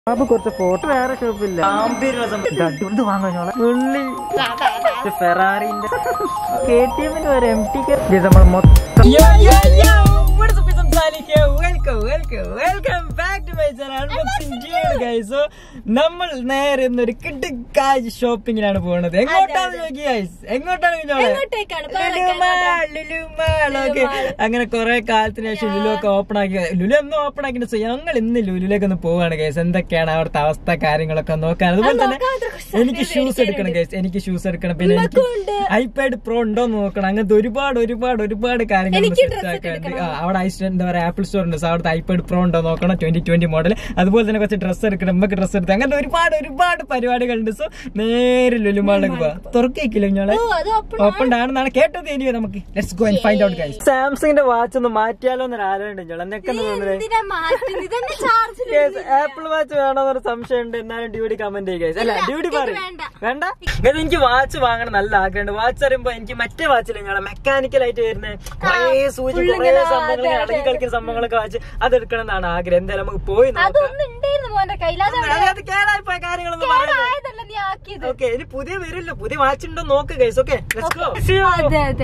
ബാബു കുറച്ച് ഫോട്ടോ വേറെ ഷോപ്പില്ല ഇത് വാങ്ങാഞ്ഞോളെ ഉള്ളി ഫെറാറിന്റെ കെ ടി എമ്മിന് വരെ എം ടി നമ്മൾ മൊത്തം നമ്മൾ നേരെ ഇന്നൊരു കിട്ടുകാജ് ഷോപ്പിങ്ങിനാണ് പോകുന്നത് എങ്ങോട്ടാണ് നോക്കി ഗൈസ് എങ്ങോട്ടാണ് കുഞ്ഞോളെ എങ്ങോട്ടേക്കാണ്? ലുലുമാൾ, ലുലുമാൾ, okay. അങ്ങനെ കുറെ കാലത്തിന് ശേഷം ലുലു ഒക്കെ ഓപ്പൺ ആക്കി ലുലു എന്ന് ഓപ്പൺ ആക്കി ഞങ്ങൾ ഇന്ന് ലുലുലേക്ക് ഒന്ന് പോവാണ് ഗൈസ് എന്തൊക്കെയാണ് അവിടുത്തെ അവസ്ഥ കാര്യങ്ങളൊക്കെ നോക്കാൻ അതുപോലെ തന്നെ എനിക്ക് ഷൂസ് എടുക്കണം ഗൈസ് എനിക്ക് ഷൂസ് എടുക്കണം പിന്നെ എനിക്ക് ഐപാഡ് പ്രോ ഉണ്ടോ എന്ന് നോക്കണം അങ്ങനത്തെ ഒരുപാട് ഒരുപാട് ഒരുപാട് കാര്യങ്ങൾ സെറ്റ് ആക്കാണ്ട് ആ, അവിടെ ഐ എന്താ പറയാ ആപ്പിൾ സ്റ്റോർ ഉണ്ട് So, അവിടുത്തെ ഐപാഡ് പ്രോ ഉണ്ടോ നോക്കണം ട്വന്റി ട്വന്റി മോഡൽ അതുപോലെ തന്നെ കുറച്ച് ഡ്രസ്സ് എടുക്കണം നമുക്ക് ഡ്രസ്സ് എടുത്ത് അങ്ങനെ ഒരുപാട് ഒരുപാട് പരിപാടികളുണ്ട് സോ നേരെ ലുലുമാളിലേക്ക് പോവാ തുറക്കേക്കില്ല ഞങ്ങളെ ഓ അത് open ഓപ്പൺ ആണെന്നാണ് കേട്ടത് ഇനി നമുക്ക് let's go and find out guys സാംസങ്ങിന്റെ വാച്ച് ഒന്ന് മാറ്റിയാലോ എന്നൊരു ആലോചന ഉണ്ട് ഞങ്ങൾ എന്തൊക്കെ തോന്നുന്നത് എന്തിനാ മാറ്റുന്നത് ഇതന്നെ ചാർജ് ആപ്പിൾ വാച്ച് വേണമെന്നൊരു സംശയം ഉണ്ട് എന്നാലും ഡ്യൂട്ടി കമന്റ് ചെയ്യുക അല്ല ഡ്യൂട്ടി പറയും വേണ്ട. വേണ്ട ഇത് എനിക്ക് വാച്ച് വാങ്ങണം നല്ല ആഗ്രഹമുണ്ട് വാച്ച് അറിയുമ്പോ എനിക്ക് മറ്റേ വാച്ചില്ല ഞങ്ങളെ മെക്കാനിക്കൽ ആയിട്ട് വരുന്ന കുറേ സൂചി കുറേ സംഭവങ്ങൾ ഇളകി കളിക്കുന്ന സംഭവങ്ങളൊക്കെ വാച്ച് അതെടുക്കണം എന്നാണ് ആഗ്രഹം എന്തായാലും നമുക്ക് പോയി നോക്കാം അതൊന്നും ഉണ്ടായിരുന്നു മോന്റെ കയ്യിൽ അത് അതെ, അത് കേടായി പോയ കാര്യങ്ങളൊന്നും പറയുന്നത് ആയതല്ല നീ ആക്കിയത് ഓക്കെ ഇനി പുതിയ വരില്ല പുതിയ വാച്ച് ഉണ്ടോ നോക്ക് ഗൈസ് ഓക്കെ അതെ, അതെ,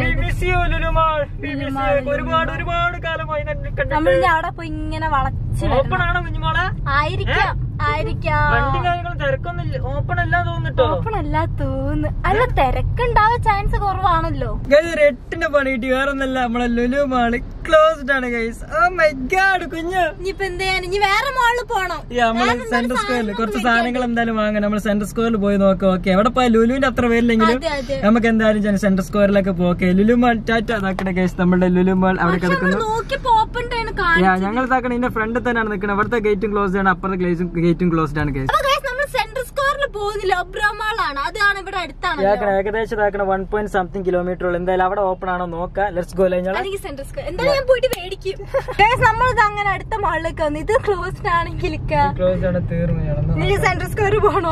ഒരുപാട് ഒരുപാട് കാലമായി നമ്മൾ കണ്ടിട്ട് ഇനി അവിടെ പോയി ഇങ്ങനെ വളച്ച് വരണം. ഓപ്പൺ ആണോ കുഞ്ഞുമോളെ ആയിരിക്കാം ആയിരിക്കാം വണ്ടി കാര്യങ്ങൾ തിരക്കൊന്നുമില്ല ഓപ്പൺ അല്ല തോന്നിട്ടോ ഓപ്പൺ അല്ല തോന്നുന്നു അല്ല തിരക്കുണ്ടാവാൻ ചാൻസ് കുറവാണല്ലോ ഗൈസ് ഒരു എട്ടിന്റെ പണി കിട്ടി വേറെ ഒന്നല്ല നമ്മളെ ലുലു മാള് ക്ലോസ്ഡ് ആണ് ഗൈസ് ഓ മൈ ഗാഡ് കുഞ്ഞു ഇനിയിപ്പൊ എന്ത് ചെയ്യാൻ ഇനി വേറെ മോളിൽ പോണം ഈ നമ്മള് സെൻട്രൽ സ്ക്വയറിൽ കുറച്ച് സാധനങ്ങൾ എന്തായാലും വാങ്ങാം നമ്മൾ സെൻട്രൽ സ്ക്വയറിൽ പോയി നോക്കാം ഓക്കെ എവിടെ പോയാൽ ലുലുവിന്റെ അത്ര പേരില്ലെങ്കിലും അതെ അതെ നമുക്ക് എന്തായാലും സെൻട്രൽ സ്ക്വയറിലൊക്കെ പോക്കെ ലുലു മാൾ ടാറ്റ ഇതാക്കണ ഗൈസ് നമ്മുടെ ലുലു മാൾ അവിടെ കിടക്കുന്നു നോക്കിയപ്പോ ഓപ്പൺ ആണ് കാണുന്നത് യാ, ഞങ്ങൾ ഇതാക്കണ ഇതിന്റെ ഫ്രണ്ട് തന്നെയാണ് നിൽക്കുന്നത് അവിടുത്തെ ഗേറ്റും ക്ലോസ്ഡ് ആണ് അപ്പുറത്തെ ഗേറ്റും ഗേറ്റും ക്ലോസ്ഡ് ആണ് ഗൈസ് അപ്പൊ guys, നമ്മൾ സെൻട്രൽ സ്ക്വയറിൽ പോകുന്നില്ല ഒബ്രമാളാണ് അതാണ് ഇവിടെ അടുത്താണ് ഇതാക്കണ ഏകദേശം ഇതാക്കണ വൺ പോയിന്റ് സംതിങ് കിലോമീറ്റർ ഉള്ളു എന്തായാലും അവിടെ ഓപ്പൺ ആണോ നോക്കാം ലെറ്റ്സ് ഗോ ഞങ്ങൾ അല്ലെങ്കിൽ സെൻട്രൽ സ്ക്വയർ എന്താ ഞാൻ പോയിട്ട് മേടിക്കും നമ്മളിത് അങ്ങനെ അടുത്ത മാളിലേക്ക് വന്നു ഇത് ക്ലോസ്ഡ് ആണെങ്കിൽ ക്ലോസ്ഡ് ആണ് തീർന്നു ഞങ്ങൾ നീ സെൻട്രൽ സ്ക്വയർ പോണോ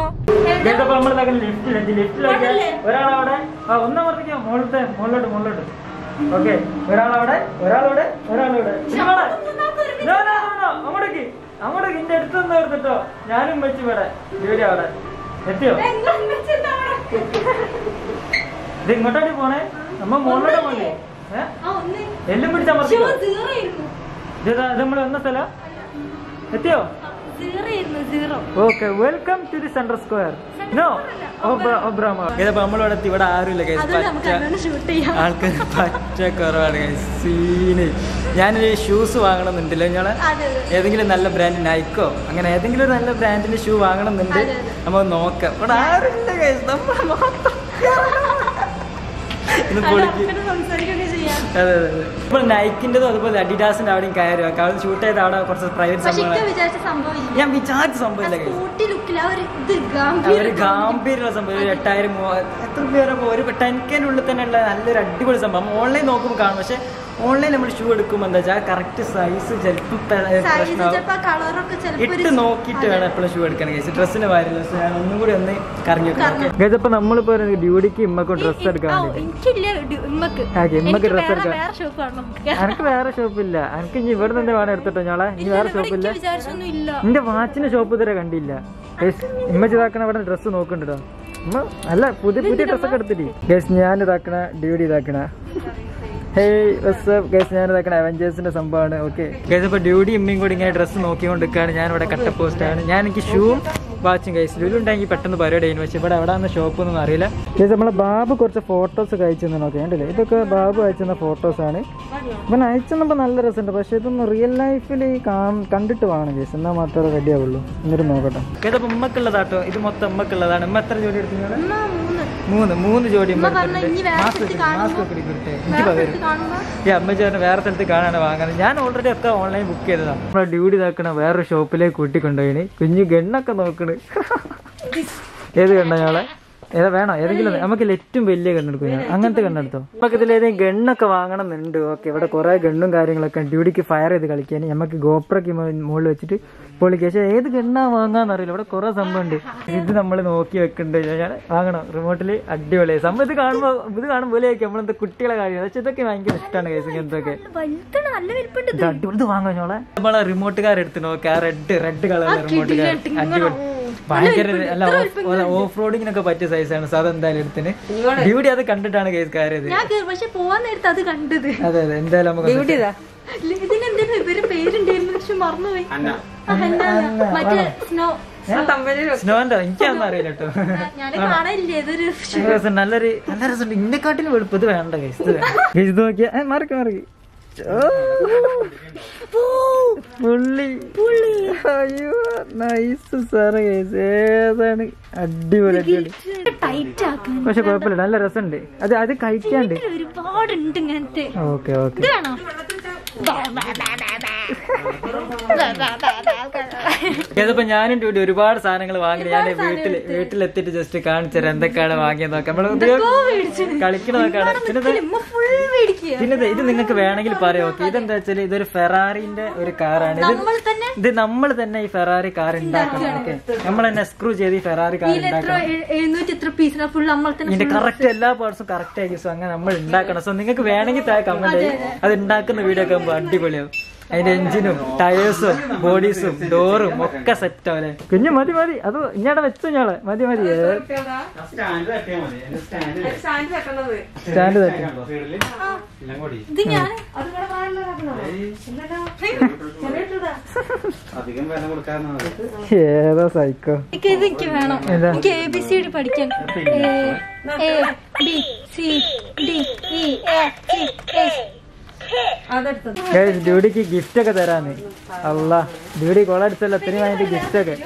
ഒരാളവിടെ ആ ഒന്നമർത്തിക്കാം മുകളിലത്തെ മുകളിലോട്ട് മുകളിലോട്ട് ഓക്കെ ഒരാളവിടെ ഒരാളവിടെ ഒരാളവിടെ ഇങ്ങോട്ട്. No, no, no, no. അങ്ങോട്ടേക്ക് അങ്ങോട്ടേക്ക് ഇന്റെ അടുത്ത് നിന്ന് എടുത്തിട്ടോ ഞാനും വെച്ച് ഇവിടെ ജോലി അവിടെ എത്തിയോ ഇത് ഇങ്ങോട്ടോട്ട് പോണേ നമ്മ മുകളിലോട്ട് പോണേ ഏഹ് എല്ലാം പിടിച്ചമർത്തിക്കോ ഇത് നമ്മൾ വന്ന സ്ഥലം എത്തിയോ zero okay welcome to the central square no ഒബ്രാമ ഇതിപ്പോ നമ്മളിവിടെ എത്തി ഇവിടെ ആരുമില്ല guys. അതുകൊണ്ട് നമുക്ക് പച്ച അങ്ങനെ ഷൂട്ട് ചെയ്യാം ആൾക്കാർ പറ്റ കുറവാണ് guys. സീന് ഞാനൊരു ഷൂസ് വാങ്ങണമെന്നുണ്ടല്ലോ ഞങ്ങളെ അതെ അതെ ഏതെങ്കിലും നല്ല ബ്രാൻഡ് നൈക്കോ അങ്ങനെ ഏതെങ്കിലും ഒരു നല്ല ബ്രാൻഡിന്റെ ഷൂ വാങ്ങണമെന്നുണ്ട് അതെ, അതെ. നമുക്ക് നോക്കാം ഇവിടെ ആരുമില്ല guys. നമ്മൾ മാത്രം ഇന്ന് പൊളിക്ക് അങ്ങനെ സംസാരിക്കുകയൊക്കെ ചെയ്യാം അതെ അതെ അതെ ഇപ്പോൾ നൈക്കിൻ്റെതും അതുപോലെ അഡിഡാസിന്റെ അവിടെയും കയറി വെക്കാം അവിടെ ഷൂട്ട് ചെയ്ത് അവിടെ കുറച്ച് പ്രൈവറ്റ് പക്ഷെ സംഭവങ്ങൾ ഇക്ക വിചാരിച്ച സംഭവം ഇല്ല ഞാൻ വിചാരിച്ച സംഭവമില്ല guys. സ്കൂട്ടി ലുക്കിൽ ആ ഒരു ഇത് ഒരു ഗാംഭീര്യ ഗാംഭീര്യമുള്ള സംഭവം ഒരു എട്ടായിരം മൂവായിരം എത്ര പേരെ ഒരു ടെൻ കെൻ്റെ ഉള്ളിൽ തന്നെ ഉള്ള നല്ലൊരു അടിപൊളി സംഭവം ഓൺലൈൻ നോക്കുമ്പോൾ കാണും പക്ഷെ ഓൺലൈൻ നമ്മൾ ഷൂ എടുക്കുമ്പോൾ എന്താ വെച്ചാൽ കറക്റ്റ് സൈസ് ചിലപ്പോൾ സൈസ് പ്രശ്നമാവും ചിലപ്പോ കളറൊക്കെ ചിലപ്പോ ഇട്ട് നോക്കിയിട്ട് വേണം എപ്പോഴും ഷൂ എടുക്കാൻ കഴിച്ചു ഡ്രസ്സിന് കാര്യമില്ല പക്ഷെ ഞാൻ ഒന്നും കൂടി ഒന്ന് കറങ്ങി കഴിച്ചപ്പോൾ നമ്മളിപ്പോൾ ഡ്യൂട്ടിക്ക് ഇമ്മക്കും ഡ്രസ്സ് എടുക്കാൻ വേണ്ടി എനിക്കില്ല ഡി- ഉമ്മക്ക് ഓക്കെ ഇമ്മക്ക് എനിക്ക് ഡ്രസ്സ് വേറെ എടുക്കാൻ വേറെ ഷോപ്പ് കാണണം എനിക്ക് വേറെ ഷോപ്പില്ല എനിക്ക് ഇനി ഇവിടെ നിന്ന് വേണം എടുത്തിട്ടോ ഞാളെ ഇനി വേറെ ഷോപ്പില്ല വിചാരിച്ചൊന്നും ഇല്ല നിന്റെ വാച്ചിന്റെ ഷോപ്പ് ഇതുവരെ കണ്ടില്ല ഗൈസ് ഇമ്മ ഇതാക്കണ ഇവിടെ ഡ്രസ്സ് നോക്കണ്ടോ ഉമ്മ അല്ല പുതിയ പുതിയ ഡ്രസ്സൊക്കെ എടുത്തിട്ട് ഗൈസ് ഞാൻ ഇതാക്കണ ഡ്യൂട്ടി ഇതാക്കണ ഹേയ് ഗൈസ് ഞാൻ ഇതാക്കണ അവഞ്ചേഴ്സിന്റെ സംഭവമാണ് ഓക്കെ ഗൈസ് ഇപ്പൊ ഡ്യൂട്ടി ഇമ്മയും കൂടി ഇങ്ങനെ ഡ്രസ്സ് നോക്കിക്കൊണ്ടിരിക്കുകയാണ് ഞാൻ ഇവിടെ കട്ട പോസ്റ്റ് ആണ് ഞാൻ എനിക്ക് ഷൂവും വാച്ചും ഗൈസ് ലുലു ഉണ്ടെങ്കിൽ പെട്ടെന്ന് പരിപാടി ചെയ്യുന്നു പക്ഷെ ഇവിടെ എവിടെ ഷോപ്പ് ഒന്നും അറിയില്ല ഗൈസ് നമ്മളെ ബാബു കുറച്ച് ഫോട്ടോസ് അയച്ചു തന്നെ നോക്കി കണ്ടില്ലേ ഇതൊക്കെ ബാബു അയച്ചുന്ന ഫോട്ടോസ് ആണ് ഇവൻ അയച്ചെന്നപ്പോൾ നല്ല രസമുണ്ട് പക്ഷെ ഇതൊന്നും റിയൽ ലൈഫിൽ കണ്ടിട്ട് വാങ്ങണം കേസ് എന്നാൽ മാത്രമേ റെഡി ആവുള്ളൂ എന്നിട്ട് നോക്കട്ടെ ഇതിപ്പോ ഉമ്മക്കുള്ളതാട്ടോ ഇത് മൊത്തം ഉമ്മക്കുള്ളതാണ് ഉമ്മ എത്ര ജോഡി എടുക്കുന്നത് ഉമ്മ മൂന്ന് മൂന്ന് മൂന്ന് ജോഡി ഉമ്മ ഉമ്മ പറഞ്ഞ ഇനി വേറെ സ്ഥലത്ത് കാണുമ്പോ വേറെ സ്ഥലത്ത് കാണുമ്പോ ഈ അമ്മ ചേട്ടൻ വേറെ സ്ഥലത്ത് കാണാണ് വാങ്ങുന്നത് ഞാൻ ഓൾറെഡി ഒക്കെ ഓൺലൈൻ ബുക്ക് ചെയ്തതാണ് നമ്മളെ ഡ്യൂട്ടി ഇതാക്കണ വേറൊരു ഷോപ്പിലേക്ക് കൂട്ടിക്കൊണ്ടുപോയിന് കുഞ്ഞു ഗണ്ണൊക്കെ നോക്കണ് ഏത് കണ്ട ഞങ്ങളെ ഏതാ വേണോ ഏതെങ്കിലും ഒന്ന്? നമുക്ക് ഏറ്റവും വലിയ ഗണ്ണെടുക്കും ഞാൻ അങ്ങനത്തെ ഗണ്ണെടുത്തോ നമുക്ക് ഇതിൽ ഏതെങ്കിലും ഗണ്ണൊക്കെ വാങ്ങണം എന്നുണ്ട് ഓക്കെ ഇവിടെ കുറെ ഗണ്ണും കാര്യങ്ങളൊക്കെ ഉണ്ട് ഡ്യൂട്ടിക്ക് ഫയർ ചെയ്ത് കളിക്കാൻ നമുക്ക് ഗോപ്രക്ക് മുകളിൽ വെച്ചിട്ട് പൊളിക്കുക പക്ഷെ ഏത് ഗണ്ണാ വാങ്ങാന്ന് അറിയില്ല ഇവിടെ കുറെ സംഭവം ഉണ്ട് ഇത് നമ്മൾ നോക്കി വെക്കുന്നുണ്ട് ഞാൻ വാങ്ങണം റിമോട്ടില് അടിപൊളിയായി സംഭവം ഇത് കാണുമ്പോൾ ഇത് കാണുമ്പോൾ നമ്മളെന്താ കുട്ടികളെ കാര്യം പക്ഷെ ഇതൊക്കെ ഭയങ്കര ഇഷ്ടമാണ് കേസ് ഇങ്ങനത്തെ വലുതാണ് നല്ല വലിപ്പുണ്ട് ഇത് അടിപൊളി ഇത് വാങ്ങാൻ ഞോളെ നമ്മളെ റിമോട്ടുകാർ എടുത്ത് നോക്കി ആ റെഡ് റെഡ് കളർ റിമോട്ടുകാർ അടിപൊളി ഭയങ്കര അല്ല ഓഫ് റോഡിങ്ങിനൊക്കെ പറ്റിയ സൈസാണ് സാർ എന്തായാലും എടുത്തിന് ഡ്യൂട്ടി അത് കണ്ടിട്ടാണ് കേസ് കയറിയത് ഞാൻ കേറി പക്ഷെ പോവാൻ നേരത്ത് അത് കണ്ടത് അതെ അതെ എന്തായാലും നമുക്ക് ഇതിനെന്താ ഇവര് പേരുണ്ടായിരുന്നു പക്ഷെ മറന്നുപോയി ആ, ഹന്ന. മറ്റേ സ്നോ സ്നോന്റെ എനിക്കൊന്നും അറിയില്ല കേട്ടോ ഞാൻ കാണാനില്ലേ ഇതൊരു നല്ല രസം നല്ലൊരു നല്ല രസമുണ്ട് ഇന്നെക്കാട്ടിലും വെളുപ്പ് ഇത് വേണ്ട കേസ് ഇത് വേണ്ട. Guys, ഇത് നോക്കിയാ ഏ, മാറിക്ക് മാറിക്ക് പുള്ളി അയ്യോ നൈസ് സാറ് കേസ് ഏതാണ് അടിപൊളി അടിപൊളി ടൈറ്റ് ആക്കാൻ പക്ഷെ കുഴപ്പമില്ല നല്ല രസമുണ്ട് അത് അത് കഴിക്കാണ്ട് ഒരുപാടുണ്ട് ഇങ്ങനത്തെ ഓക്കെ ഓക്കെ ഇത് വേണോ ഇതിപ്പോ ഞാനും ഡ്യൂട്ടി ഒരുപാട് സാധനങ്ങൾ വാങ്ങി ഞാൻ വീട്ടിൽ വീട്ടിലെത്തിയിട്ട് ജസ്റ്റ് കാണിച്ചു തരാം എന്തൊക്കെയാണ് വാങ്ങിയത് നോക്കാം നമ്മള് കളിക്കണതൊക്കെയാണ് പിന്നെ ഇത് ഫുൾ മേടിക്കുക പിന്നെ ഇത് ഇത് നിങ്ങൾക്ക് വേണമെങ്കിൽ പറയാം ഓക്കെ ഇതെന്താ വെച്ചാൽ ഇതൊരു ഫെറാറിന്റെ ഒരു കാറാണ് ഇത് നമ്മൾ തന്നെ ഇത് നമ്മൾ തന്നെ ഈ ഫെറാറി കാർ ഉണ്ടാക്കണം ഓക്കെ നമ്മൾ തന്നെ സ്ക്രൂ ചെയ്ത് ഈ ഫെറാറി കാർ എത്ര ഉണ്ടാക്കണം എ- എഴുന്നൂറ്റി എത്ര പീസിനാ ഫുൾ നമ്മൾ തന്നെ ഇതിന്റെ കറക്റ്റ് എല്ലാ പാർട്സും കറക്റ്റ് ആയിരിക്കും സോ അങ്ങനെ നമ്മൾ ഉണ്ടാക്കണം സോ നിങ്ങൾക്ക് വേണമെങ്കിൽ താഴെ കമന്റ് ചെയ്യും അത് ഉണ്ടാക്കുന്ന വീഡിയോ ഒക്കെ ആകുമ്പോൾ അടിപൊളിയാവും അതിന്റെ എഞ്ചിനും ടയേഴ്സും ബോഡീസും ഡോറും ഒക്കെ സെറ്റ് ആവല്ലേ കുഞ്ഞു മതി മതി അത് ഇഞ്ഞാടെ വെച്ചു ഞാളെ മതി മതി സ്റ്റാൻഡ് തട്ടി ഇത് ഞാൻ അധികം വില കൊടുക്കാറുണ്ട് ഏതാ സൈക്കോ എനിക്ക് ഇത് എനിക്ക് വേണം ഏതാ? എനിക്ക് എ ബി സി ഡി പഠിക്കാൻ A A B C D E F G H guys ഡ്യൂഡിക്ക് ഗിഫ്റ്റ് ഒക്കെ തരാന്ന് അല്ല ഡ്യൂഡി കൊളടിച്ചല്ലോ ഇത്രയും വാങ്ങിട്ട് ഗിഫ്റ്റ് ഒക്കെ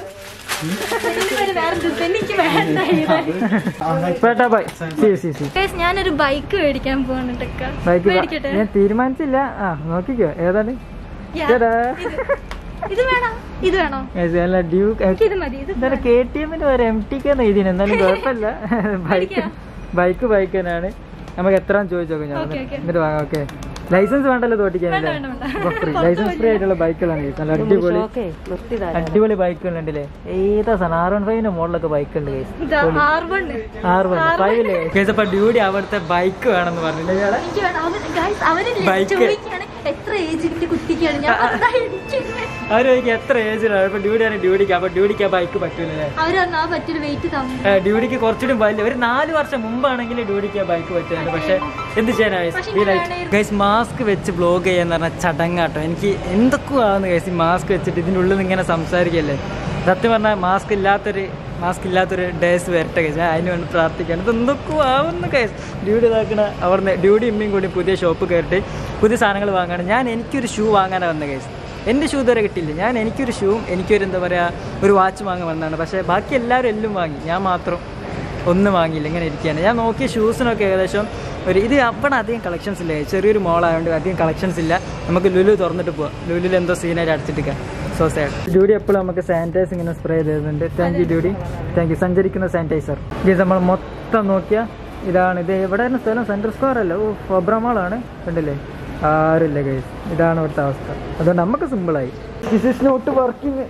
എനിക്ക് വേണ്ട ഇത്. പേട്ടാ ബൈ സി സി സി Guys, ഞാനൊരു ബൈക്ക് മേടിക്കാൻ പോകുന്നുണ്ടൊക്കെ ബൈക്ക് മേടിക്കട്ടെ ഞാൻ തീരുമാനിച്ചില്ല ആ നോക്കിക്കോ ഏതാണ് Yeah. ചേട്ടാ ഇത് വേണോ ഇത് വേണോ Guys, നല്ല ഡ്യൂക്ക് എനിക്ക് ഇത് മതി ഇത് എന്തായാലും കെ ടി എമ്മിന് വരെ എം ടി എന്ന് എഴുതിന് എന്നാലും കുഴപ്പമില്ല ബൈക്ക് ബൈക്ക് ബൈക്ക് തന്നെയാണ് നമുക്ക് എത്ര ചോദിച്ചോക്കെ ഞാൻ Okay, okay. എന്നിട്ട് വാങ്ങാം ഓക്കെ ലൈസൻസ് വേണ്ടല്ലോ തോട്ടിക്കാനല്ലേ വേണ്ട, വേണ്ട. അപ്പൊ ഫ്രീ ലൈസൻസ് ഫ്രീ ആയിട്ടുള്ള ബൈക്കുകളാണ് guys. നല്ല അടിപൊളി അടിപൊളി ബൈക്കുകളുണ്ടല്ലേ ഏതാ സാധനം ആർ വൺ ഫൈവിന്റെ മോഡലൊക്കെ ബൈക്ക് ഉണ്ട് guys. ഇതാ ആർ വൺ ആർ വൺ ഫൈവില്ലേ കേസ് അപ്പൊ ഡ്യൂഡി അവിടുത്തെ ബൈക്ക് വേണമെന്ന് പറഞ്ഞില്ലേ ഇയാളെ എനിക്ക് വേണം അവര് ഗൈസ് അവരില്ലേ Bike. ചോദിക്കാണ് എത്ര ഏജിന്റെ കുട്ടിക്കാണ് ഞാൻ പറഞ്ഞാ എനിക്ക് ഇത് വേണം. അവര് ചോദിക്കും എത്ര ഏജിലാണ് അപ്പൊ ഡ്യൂഡിയാണ് ഡ്യൂഡിക്ക് അപ്പൊ ഡ്യൂഡിക്ക് ആ ബൈക്ക് പറ്റൂലേ അവര് പറഞ്ഞു ആ പറ്റിയൊരു വെയിറ്റ് തന്നു ഏ, ഡ്യൂഡിക്ക് കുറച്ചുകൂടി വലിയ ഒരു നാല് വർഷം മുമ്പാണെങ്കിൽ ഡ്യൂഡിക്ക് ആ ബൈക്ക് പറ്റുന്നുണ്ട് പക്ഷെ എന്ത് ചെയ്യാനായി ഗൈസ് മാസ്ക് വെച്ച് ബ്ലോഗ് ചെയ്യാന്ന് പറഞ്ഞ ചടങ്ങാട്ടോ എനിക്ക് എന്തൊക്കെയോ ആവുന്നു ഗൈസ് ഈ മാസ്ക് വെച്ചിട്ട് ഇതിൻ്റെ ഉള്ളിൽ നിന്ന് ഇങ്ങനെ സംസാരിക്കല്ലേ സത്യം പറഞ്ഞാൽ മാസ്ക് ഇല്ലാത്തൊരു മാസ്ക് ഇല്ലാത്തൊരു ഡേസ് വരട്ടെ ഗൈസ് ഞാൻ അതിന് വേണ്ടി പ്രാർത്ഥിക്കുകയാണ് ഇത് എന്തൊക്കെയോ ആവുന്നു ഗൈസ് ഡ്യൂഡി ഇതാക്കണ അവിടുന്ന് ഡ്യൂഡി ഇമ്മയും കൂടി പുതിയ ഷോപ്പ് കയറിയിട്ട് പുതിയ സാധനങ്ങൾ വാങ്ങാണ് ഞാൻ എനിക്കൊരു ഷൂ വാങ്ങാനാണ് വന്നത് ഗൈസ് എൻ്റെ ഷൂ ഇതുവരെ കിട്ടിയില്ല ഞാൻ എനിക്കൊരു ഷൂവും എനിക്കൊരു എന്താ പറയുക ഒരു വാച്ച് വാങ്ങാൻ വന്നതാണ് പക്ഷേ ബാക്കി എല്ലാവരും എല്ലാം വാങ്ങി ഞാൻ മാത്രം ഒന്നും വാങ്ങിയില്ല ഇങ്ങനെ ഇരിക്കുകയാണ് ഞാൻ നോക്കിയ ഷൂസിനൊക്കെ ഏകദേശം ഒരു ഇത് അവിടെ അധികം കളക്ഷൻസ് ഇല്ല ചെറിയൊരു മോളായതുകൊണ്ട് അധികം കളക്ഷൻസ് ഇല്ല നമുക്ക് ലുലു തുറന്നിട്ട് പോവാം ലുലുവിൽ എന്തോ സീനായിട്ട് അടച്ചിട്ടിരിക്കാം സോ സാഡ് ഡ്യൂഡി എപ്പോഴും നമുക്ക് സാനിറ്റൈസ് ഇങ്ങനെ സ്പ്രേ ചെയ്തിട്ടുണ്ട് താങ്ക് യു ഡ്യൂഡി താങ്ക് യു സഞ്ചരിക്കുന്ന സാനിറ്റൈസർ ഇത് നമ്മൾ മൊത്തം നോക്കിയാൽ ഇതാണ് ഇത് എവിടെയാണ് സ്ഥലം സെൻട്രൽ സ്ക്വയർ അല്ല ഓ ഫൊബ്രമാളാണ് കണ്ടില്ലേ ആരുമില്ല ഗൈസ് ഇതാണ് ഇവിടുത്തെ അവസ്ഥ അതുകൊണ്ട് നമുക്ക് സിമ്പിളായി ദിസ് ഇസ് നോട്ട് വർക്കിംഗ്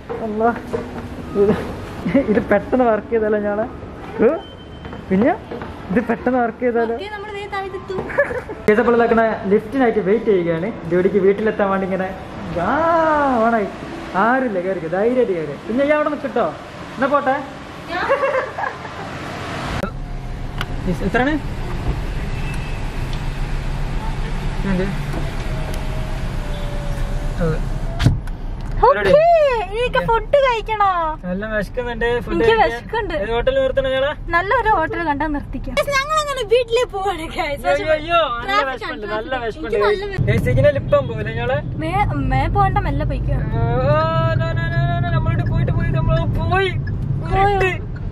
ഇത് ഇത് പെട്ടെന്ന് വർക്ക് ചെയ്താലോ ഞാളെ ഏ? പിന്നെ ഇത് പെട്ടെന്ന് വർക്ക് ചെയ്താലോ നമ്മൾ ദേ താഴത്തെത്തു കേസപ്പോൾ ഇതാക്കണ ലിഫ്റ്റിനായിട്ട് വെയിറ്റ് ചെയ്യുകയാണ് ഡ്യൂട്ടിക്ക് വീട്ടിലെത്താൻ വേണ്ടി ഇങ്ങനെ ആ ഓണായി ആരുമില്ല കയറി ധൈര്യമായിട്ട് കയറി പിന്നെ ഞാൻ അവിടെ നിൽക്കട്ടോ എന്നാ പോട്ടെ Yes, എത്രയാണ് എന്ത്? അത്. ഓക്കേ എനിക്ക് ഫുഡ് കഴിക്കണോ നല്ല വിശക്കുന്നുണ്ട് ഫുഡ് എനിക്ക് വിശക്കുണ്ട്. ഹോട്ടലിൽ നിർത്തണ ഞങ്ങളെ നല്ലൊരു ഹോട്ടൽ കണ്ടാ നിർത്തിക്കാം ഞങ്ങൾ അങ്ങനെ വീട്ടിലേക്ക് പോവാണ് guys. അയ്യോ അയ്യോ നല്ല Traffic വിശപ്പുണ്ട് ആണ്, നല്ല traffic. വിശപ്പുണ്ട് എനിക്ക് നല്ല സിഗ്നൽ ഇപ്പം പോലെ ഞങ്ങളെ മേ- മേ പോകണ്ട മെല്ലെ പോയിക്കോ നമ്മളോട് പോയിട്ട് പോയി നമ്മൾ പോയി പോയോ? ഇരുട്ട്.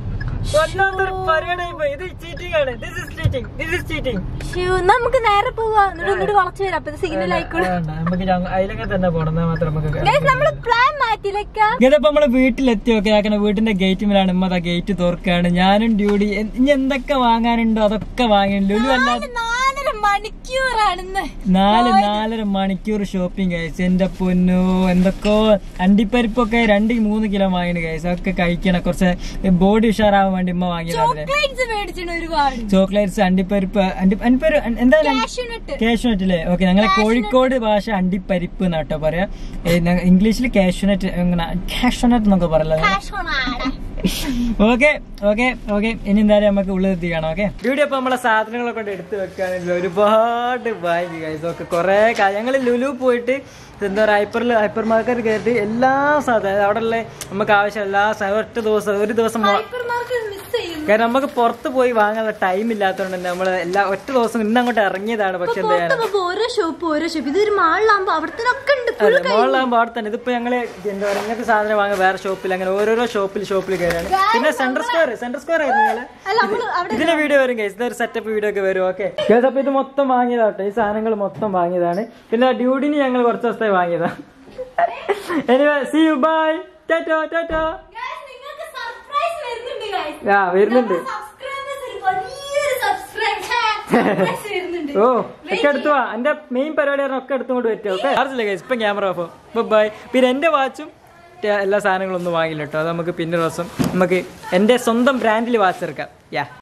വല്ലാത്തൊരു പരിപാടിയായി പോയി ഇത് ചീറ്റിംഗ് ആണ് this is cheating this is cheating ശ്ശോ, നമുക്ക് നേരെ പോവാ എന്നിട്ട് ഒന്നുകൂടി വളച്ചു വരാം അപ്പൊ സിഗ്നൽ ആയിക്കോളും നമുക്ക് ഞങ്ങ- അതിലൊക്കെ തന്നെ പോണം എന്നാ മാത്രം നമുക്ക് Guys, നമ്മള് പ്ലാൻ മാറ്റിലേക്കാം ഇതിപ്പോ നമ്മള് വീട്ടിലെത്തി ഒക്കെ ആക്കണ വീടിന്റെ ഗേറ്റിലാണ് ഉമ്മ അതാ ഗേറ്റ് തുറക്കാണ് ഞാനും ഡ്യൂട്ടി എ- ഇനി എന്തൊക്കെ വാങ്ങാനുണ്ടോ അതൊക്കെ വാങ്ങി ലുലു അല്ല നാലര മണിക്കൂറാണെന്ന് നാല് നാലര മണിക്കൂർ ഷോപ്പിംഗ് കഴിച്ചു എന്റെ പൊന്നു എന്തൊക്കെയോ അണ്ടിപ്പരിപ്പൊക്കെ രണ്ട് മൂന്ന് കിലോ വാങ്ങിന് കഴിച്ചു അതൊക്കെ കഴിക്കണം കുറച്ച് ബോഡി ഉഷാറാവാൻ വേണ്ടി ഉമ്മ വാങ്ങിയതാണ് ചോക്ലേറ്റ്സ് മേടിച്ചിട്ട് ഒരുപാട് ചോക്ലേറ്റ്സ് അണ്ടിപ്പരിപ്പ് അണ്ടി അണ്ടിപ്പരിപ്പ് എന്താ കാഷ്യൂനട്ട് കാഷ്യൂനറ്റ് അല്ലേ ഓക്കെ ഞങ്ങളെ കോഴിക്കോട് ഭാഷ അണ്ടിപ്പരിപ്പ് എന്നാട്ടോ പറയാ ഇംഗ്ലീഷിൽ കാഷ്യൂനറ്റ് എങ്ങനെ കാഷ്യൂനറ്റ് എന്നൊക്കെ പറയല്ലോ ഓക്കെ ഓക്കെ ഓക്കെ ഇനി എന്തായാലും നമുക്ക് ഉള്ളിലെത്തി കാണാം ഓക്കെ വീഡിയോ ഇപ്പൊ നമ്മളെ സാധനങ്ങളെ കൊണ്ട് എടുത്തു വെക്കുകയാണെങ്കിൽ ഒരുപാട് വാങ്ങി ഇതൊക്കെ കുറെ ഞങ്ങൾ ലുലു പോയിട്ട് എന്താ പറയുക ഹൈപ്പറിൽ ഹൈപ്പർ മാർക്കറ്റ് കയറ്റി എല്ലാ സാധനം അവിടെ ഉള്ള നമുക്ക് ആവശ്യം എല്ലാ സാധനവും ഒറ്റ ദിവസം ഒരു ദിവസം മൊ- മിസ് ചെയ്യുന്നു കാരണം നമുക്ക് പുറത്ത് പോയി വാങ്ങാനുള്ള ടൈം ഇല്ലാത്തതുകൊണ്ട് തന്നെ നമ്മൾ എല്ലാ ഒറ്റ ദിവസം ഇന്ന് അങ്ങോട്ട് ഇറങ്ങിയതാണ് പക്ഷെ എന്താ ചെയ്യാനാ പുറത്ത് ഓരോ ഷോപ്പ് ഓരോ ഷോപ്പ് ഇതൊരു മാളിലാകുമ്പോ അവിടെ ഒക്കെ ഉണ്ട് full അതെ മോളിലാകുമ്പോൾ അവിടെ തന്നെ ഇതിപ്പോ ഞങ്ങള് എന്താ പറയുക ഇങ്ങനത്തെ സാധനം വാങ്ങാൻ വേറെ ഷോപ്പിൽ അങ്ങനെ ഓരോരോ ഷോപ്പിൽ ഷോപ്പിൽ കയറാണ് പിന്നെ സെൻട്രൽ സ്ക്വയർ സെൻട്രൽ സ്ക്വയർ ആയിരുന്നു നിങ്ങള് അല്ല നമ്മള് അവിടെ ഇതിന്റെ വീഡിയോ വരും ഗൈസ് ഇതൊരു സെറ്റപ്പ് വീഡിയോ ഒക്കെ വരും ഓക്കെ ഗൈസ് അപ്പൊ ഇത് മൊത്തം വാങ്ങിയതാട്ടെ ഈ സാധനങ്ങൾ മൊത്തം വാങ്ങിയതാണ് പിന്നെ ഡ്യൂഡിന് ഞങ്ങൾ കുറച്ച് ദിവസത്തെ വാങ്ങിയതാ എനിവേ സി യു ബൈ ടാറ്റോ ടാറ്റോ Guys, നിങ്ങൾക്ക് സർപ്രൈസ് വരുന്നുണ്ട് guys. ആ വരുന്നുണ്ട് Subscribers ഒരു വലിയൊരു subscribe- surprise വരുന്നുണ്ട്. ഓ ഒക്കെ എടുത്തു വാ എന്റെ മെയിൻ പരിപാടി പറഞ്ഞാൽ ഒക്കെ എടുത്തുകൊണ്ട് പറ്റും ഓക്കെ ചാർജില്ല ഗൈസ് ഇപ്പം ക്യാമറ ഓഫ് ബൈ പിന്നെ എന്റെ വാച്ചും എല്ലാ സാധനങ്ങളും ഒന്നും വാങ്ങില്ല കേട്ടോ അത് നമുക്ക് പിന്നെ ദിവസം നമുക്ക് എന്റെ സ്വന്തം ബ്രാൻഡിൽ വാച്ച് എടുക്കാം യാ